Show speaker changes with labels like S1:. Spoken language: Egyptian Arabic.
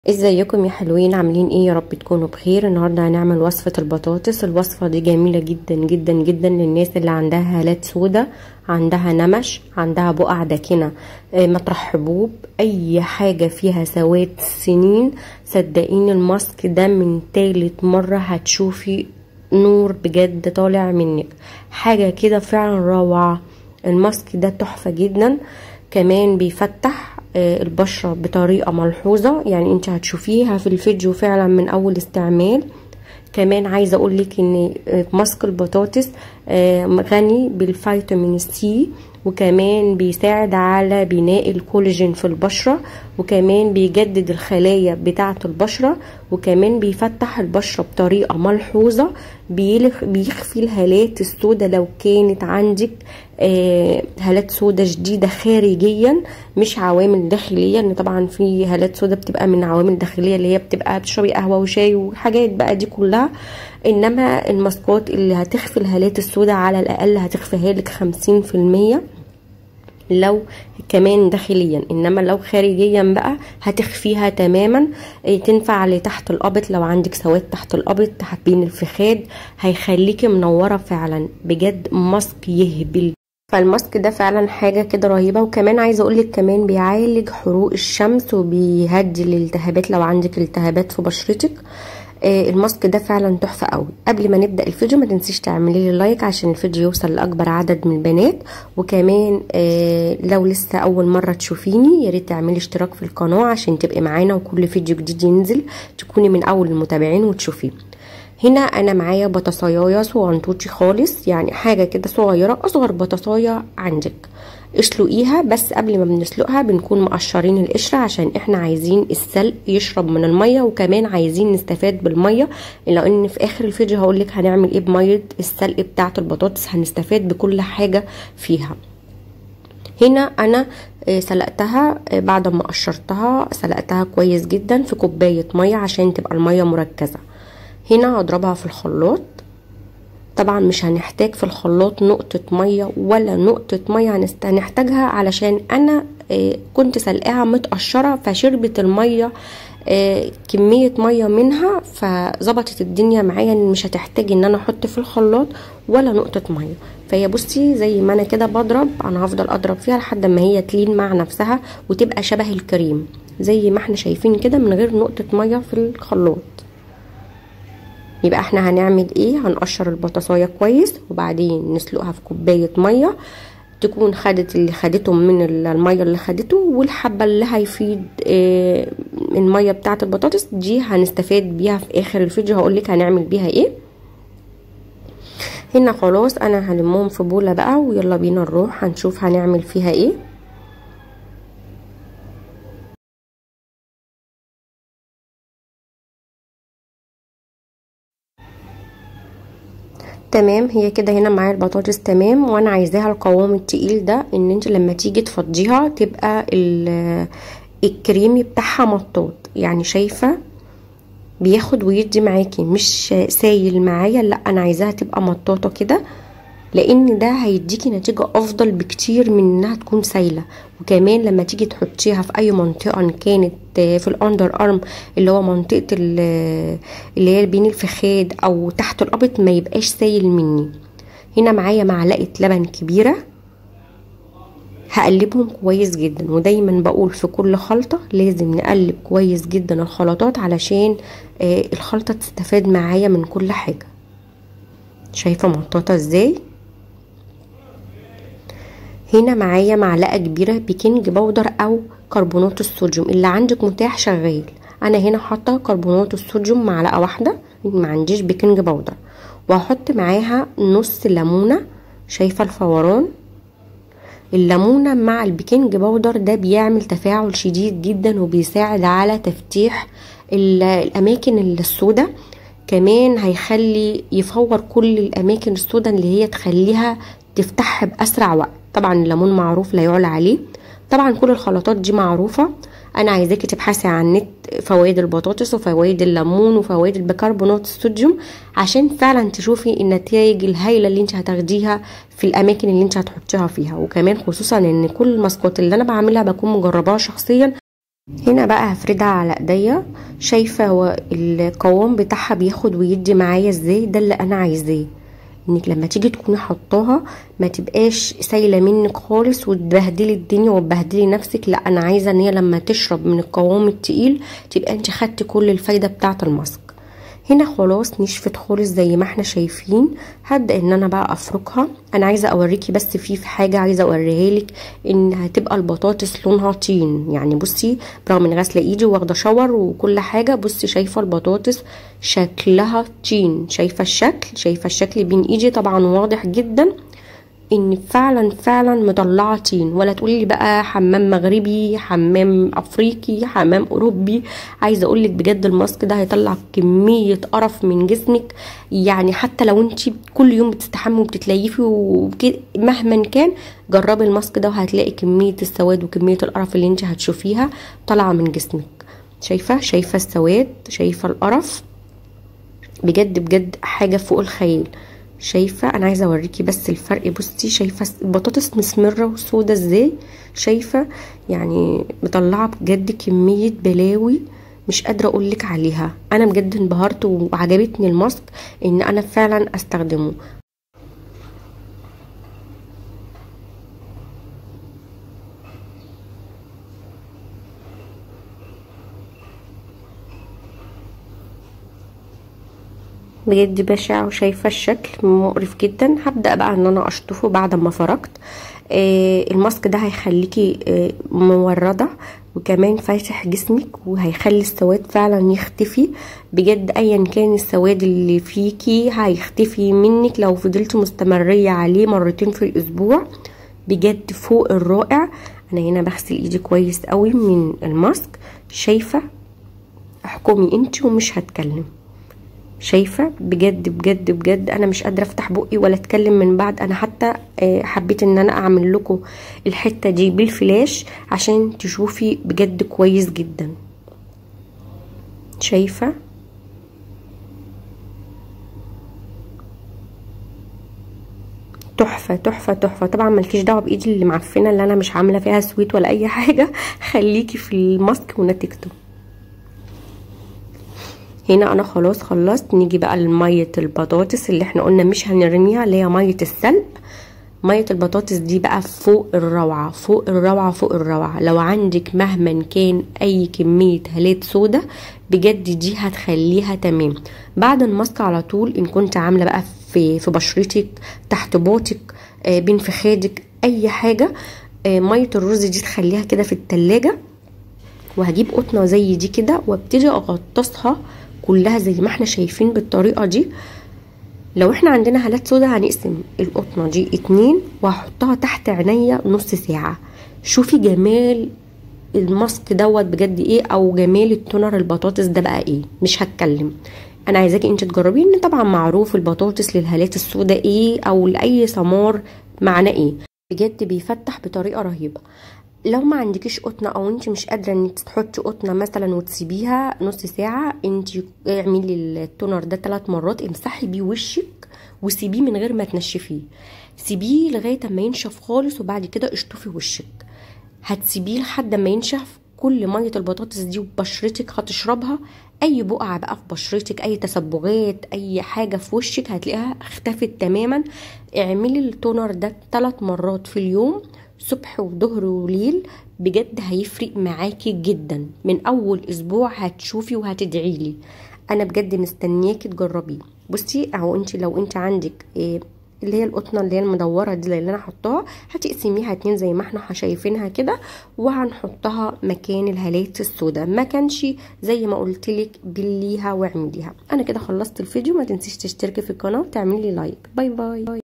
S1: ازيكم يا حلوين عاملين ايه يا رب تكونوا بخير النهارده هنعمل وصفه البطاطس الوصفه دي جميله جدا جدا جدا للناس اللي عندها هالات سودة عندها نمش عندها بقع داكنه آه، مطرح حبوب اي حاجه فيها سواد سنين صدقيني الماسك ده من تالت مره هتشوفي نور بجد طالع منك حاجه كده فعلا روعه الماسك ده تحفه جدا كمان بيفتح آه، البشرة بطريقة ملحوظة يعني انت هتشوفيها في الفيديو فعلا من اول استعمال كمان عايزة اقولك ان آه، ماسك البطاطس آه، غني بالفيتامين سي وكمان بيساعد على بناء الكولاجين في البشرة وكمان بيجدد الخلايا بتاعة البشرة وكمان بيفتح البشرة بطريقة ملحوظة بيخفي الهالات السوداء لو كانت عندك آه هالات سوداء شديدة خارجيا مش عوامل داخلية ان طبعا في هالات سوداء بتبقى من عوامل داخلية اللي هي بتبقى بتشربي قهوة وشاي وحاجات بقى دي كلها انما الماسكات اللي هتخفي الهالات السوداء على الاقل هتخفيها لك خمسين في المية لو كمان داخليا انما لو خارجيا بقى هتخفيها تماما تنفع لتحت القبط لو عندك سواد تحت القبط تحت بين الفخاد هيخليكي منوره فعلا بجد ماسك يهبل فالماسك ده فعلا حاجة كده رهيبة وكمان عايزة اقولك كمان بيعالج حروق الشمس وبيهدي الالتهابات لو عندك التهابات في بشرتك آه الماسك ده فعلا تحفه قوي قبل ما نبدا الفيديو ما تنسيش تعملي لي لايك عشان الفيديو يوصل لاكبر عدد من البنات وكمان آه لو لسه اول مره تشوفيني يا ريت تعملي اشتراك في القناه عشان تبقي معانا وكل فيديو جديد ينزل تكوني من اول المتابعين وتشوفيه هنا انا معايا بطاطسايه صغنطوطي خالص يعني حاجه كده صغيره اصغر بطاطايه عندك اسلقيها بس قبل ما بنسلقها بنكون مقشرين القشره عشان احنا عايزين السلق يشرب من الميه وكمان عايزين نستفاد بالميه لان في اخر الفيديو هقولك هنعمل ايه بميه السلق بتاعه البطاطس هنستفاد بكل حاجه فيها هنا انا سلقتها بعد ما قشرتها سلقتها كويس جدا في كوبايه ميه عشان تبقى الميه مركزه هنا هضربها في الخلاط طبعا مش هنحتاج في الخلاط نقطة مية ولا نقطة مية هنحتاجها علشان انا كنت سلقاها متقشرة فشربت المية كمية مية منها فظبطت الدنيا معايا ان مش هتحتاج ان انا احط في الخلاط ولا نقطة مية فهي بصي زي ما انا كده بضرب انا هفضل اضرب فيها لحد ما هي تلين مع نفسها وتبقى شبه الكريم زي ما احنا شايفين كده من غير نقطة مية في الخلاط يبقى احنا هنعمل ايه هنقشر البطاطايه كويس وبعدين نسلقها في كوبايه ميه تكون خدت اللي خدته من الميه اللي خدته والحبه اللي هيفيد اه الميه بتاعه البطاطس دي هنستفاد بيها في اخر الفيديو هقولك هنعمل بيها ايه هنا خلاص انا هلمهم في بوله بقى ويلا بينا نروح هنشوف هنعمل فيها ايه تمام هي كده هنا معايا البطاطس تمام وانا عايزاها القوام التقيل ده ان انت لما تيجي تفضيها تبقى الكريمي بتاعها مطاط يعني شايفه بياخد ويدي معاكي مش سايل معايا لا انا عايزاها تبقى مطاطه كده لان ده هيديكي نتيجة افضل بكتير من انها تكون سايلة وكمان لما تيجي تحطيها في اي منطقة ان كانت في الاندر ارم اللي هو منطقة اللي هي بين الفخاد او تحت القبط ما يبقاش سايل مني هنا معايا معلقة لبن كبيرة هقلبهم كويس جدا ودايما بقول في كل خلطة لازم نقلب كويس جدا الخلطات علشان الخلطة تستفاد معايا من كل حاجة شايفة مطاطة ازاي هنا معايا معلقه كبيره بيكنج باودر او كربونات الصوديوم اللي عندك متاح شغال انا هنا حاطه كربونات الصوديوم معلقه واحده ما عنديش بيكنج باودر وهحط معاها نص ليمونه شايفه الفوران الليمونه مع البيكنج باودر ده بيعمل تفاعل شديد جدا وبيساعد على تفتيح الاماكن السوداء كمان هيخلي يفور كل الاماكن السوداء اللي هي تخليها تفتحها باسرع وقت طبعا الليمون معروف لا يعلى عليه طبعا كل الخلطات دي معروفة انا عايزاكي تبحثي عن النت فوائد البطاطس وفوائد الليمون وفوائد البيكربونات الصوديوم عشان فعلا تشوفي النتائج الهايله اللي انت هتاخديها في الاماكن اللي انت هتحطيها فيها وكمان خصوصا ان كل الماسكات اللي انا بعملها بكون مجرباها شخصيا هنا بقى هفردها على ايديا شايفه هو القوام بتاعها بياخد ويدي معايا ازاي ده اللي انا عايزاه انك لما تيجي تكوني حطاها ما تبقاش سايله منك خالص وتبهدلي الدنيا وتبهدلي نفسك لا انا عايزه ان هي لما تشرب من القوام التقيل تبقى انت خدتي كل الفايده بتاعه الماسك هنا خلاص نشفت خالص زي ما احنا شايفين هبدا ان انا بقى افركها انا عايزه اوريكي بس في في حاجه عايزه اوريها لك ان هتبقى البطاطس لونها طين يعني بصي برغم ان غاسله ايدي واخده شاور وكل حاجه بصي شايفه البطاطس شكلها طين شايفه الشكل شايفه الشكل بين ايدي طبعا واضح جدا ان فعلا فعلا مطلعه طين ولا تقولي لي بقى حمام مغربي حمام افريقي حمام اوروبي عايزه اقول لك بجد الماسك ده هيطلع كميه قرف من جسمك يعني حتى لو انت كل يوم بتستحمي وبتتليفي مهما كان جربي الماسك ده وهتلاقي كميه السواد وكميه القرف اللي انت هتشوفيها طالعه من جسمك شايفه شايفه السواد شايفه القرف بجد بجد حاجه فوق الخيال شايفه انا عايزه اوريكي بس الفرق بصي شايفه البطاطس مسمره وسودا ازاي شايفه يعني مطلعه بجد كميه بلاوي مش قادره اقولك عليها انا بجد انبهرت وعجبتني الماسك ان انا فعلا استخدمه بجد بشع وشايفه الشكل مقرف جدا هبدا بقى ان انا اشطفه بعد ما فركت آه الماسك ده هيخليكي آه مورده وكمان فاتح جسمك وهيخلي السواد فعلا يختفي بجد ايا كان السواد اللي فيكي هيختفي منك لو فضلتي مستمريه عليه مرتين في الاسبوع بجد فوق الرائع انا هنا بغسل ايدي كويس قوي من الماسك شايفه احكمي انت ومش هتكلم شايفه بجد بجد بجد انا مش قادره افتح بقي ولا اتكلم من بعد انا حتى حبيت ان انا اعمل لكم الحته دي بالفلاش عشان تشوفي بجد كويس جدا شايفه تحفه تحفه تحفه طبعا مالكيش دعوه بايدي اللي معفنه اللي انا مش عامله فيها سويت ولا اي حاجه خليكي في الماسك ونتيجته هنا انا خلاص خلصت نيجي بقى لميه البطاطس اللي احنا قلنا مش هنرميها اللي هي ميه السلق ميه البطاطس دي بقى فوق الروعه فوق الروعه فوق الروعه لو عندك مهما كان اي كميه هالات سودا بجد دي هتخليها تمام بعد الماسك على طول ان كنت عامله بقى في في بشرتك تحت باطك آه بين فخادك اي حاجه آه ميه الرز دي تخليها كده في التلاجة وهجيب قطنه زي دي كده وابتدي اغطسها كلها زي ما احنا شايفين بالطريقه دي لو احنا عندنا هالات سودا هنقسم القطنه دي اتنين وهحطها تحت عينيا نص ساعه شوفي جمال الماسك دوت بجد ايه او جمال التونر البطاطس ده بقى ايه مش هتكلم انا عايزاكي انت تجربيه ان طبعا معروف البطاطس للهالات السوداء ايه او لاي سمار معناه ايه بجد بيفتح بطريقه رهيبه لو ما عندكيش قطنه او انت مش قادره انك تحطي قطنه مثلا وتسيبيها نص ساعه انت اعملي التونر ده ثلاث مرات امسحي بيه وشك وسيبيه من غير ما تنشفيه سيبيه لغايه اما ينشف خالص وبعد كده اشطفي وشك هتسيبيه لحد ما ينشف كل ميه البطاطس دي وبشرتك هتشربها اي بقعه بقى في بشرتك اي تسبغات اي حاجه في وشك هتلاقيها اختفت تماما اعملي التونر ده ثلاث مرات في اليوم صبح وظهر وليل بجد هيفرق معاكي جدا من اول اسبوع هتشوفي وهتدعيلي انا بجد مستنياكي تجربيه بصي اهو انت لو انت عندك إيه اللي هي القطنه اللي هي المدوره دي اللي انا حطاها هتقسميها اتنين زي ما احنا شايفينها كده وهنحطها مكان الهالات السوداء ما كانش زي ما قلت لك بليها واعمليها انا كده خلصت الفيديو ما تنسيش تشتركي في القناه وتعملي لايك باي باي